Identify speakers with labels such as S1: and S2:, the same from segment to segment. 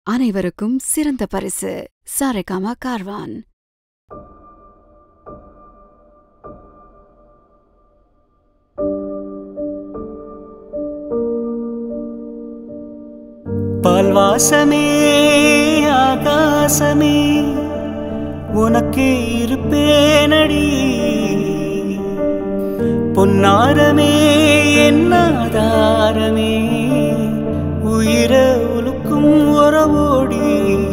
S1: அனைவருக்கும் சிறந்த பரிசு சாரேகாமா கார்வான்
S2: பால்வாசமே ஆகாசமே உனக்கே இருப்பேனடி பொன்னாரமே என்னாதாரமே உயிர உலுக்கும் உறவோடி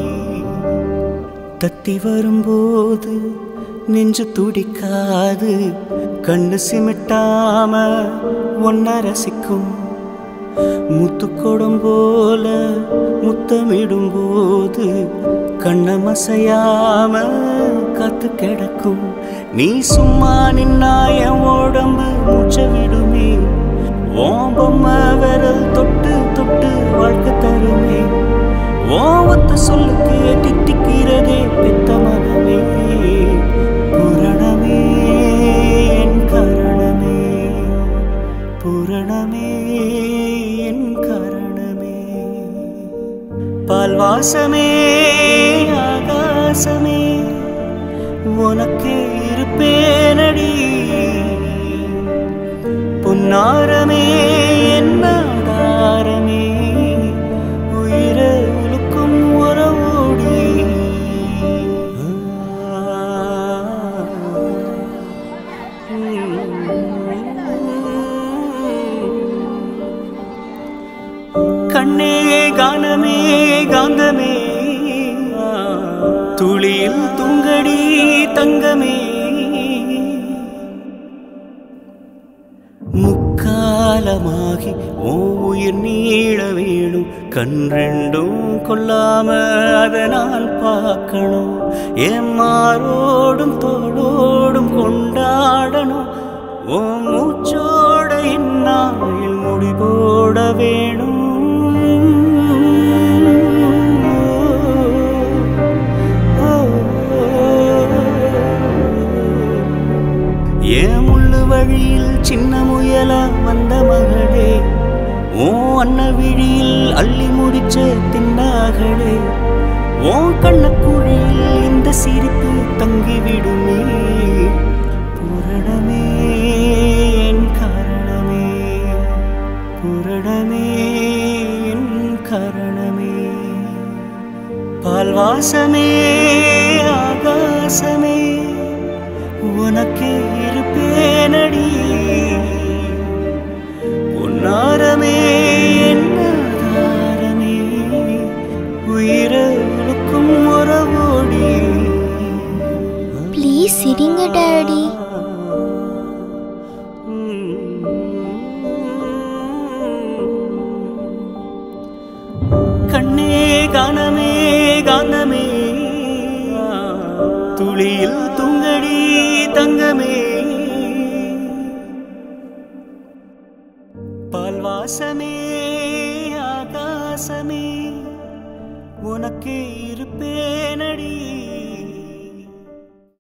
S2: தத்தி வரும்போது நெஞ்சு துடிக்காது கண்ணு சிமிட்டாம ஒன்ன ரசிக்கும் முத்துக்கொடம் போல முத்தமிடும் போது கண்ணமசையாம காத்து கிடக்கும் நீ சும்மா நின்னா என் உடம்பு மூச்ச விடுமே ஓம்பம்ம விரல் தொட்டு தொட்டு வாழ்க்கை தருமே ஓவத்த சொல்லுக்கு தித்திக்கிறதே பெத்த மனமே புரணமே என் கரணமே புரணமே என் கரணமே பால்வாசமே ஆகாசமே உனக்கே இருப்பேனடி பொன்னாரமே என்னாதாரமே உயிர உலுக்கும் உறவோடி கண்ணே கானமே காந்தமே துளியில் துங்கடி தங்கமே முக்காலமாகி ஓ உயிர் நீள வேணும் கண்ரெண்டும் கொல்லாம அதை நான் பார்க்கணும் எம்மாரோடும் தோளோடும் கொண்டாடணும் ஓ மூச்சோட இந்நாளில் முடிபோட வேணும் ஏன் முள்ளு வழியில் சின்ன முயலா வந்த மகளே ஓ அன்ன விழியில் அள்ளி முடிச்ச தின்னாகளே ஓ கண்ணக்குழியில் இந்த சிரிப்பு தங்கிவிடுமே புரணமே என் காரணமே புரணமே என் காரணமே பால்வாசமே ஆகாசமே உனக்கே இருப்பேனடி பொன்னாரமே என்னாதாரமே உயிர உழுக்கும் உறவோடி
S3: ப்ளீஸ் சிரிங்க டாடி
S2: கண்ணே கானமே காந்தமே துளியில் துங்கடி தங்கமே பால்வாசமே ஆகாசமே உனக்கே இருப்பேனடி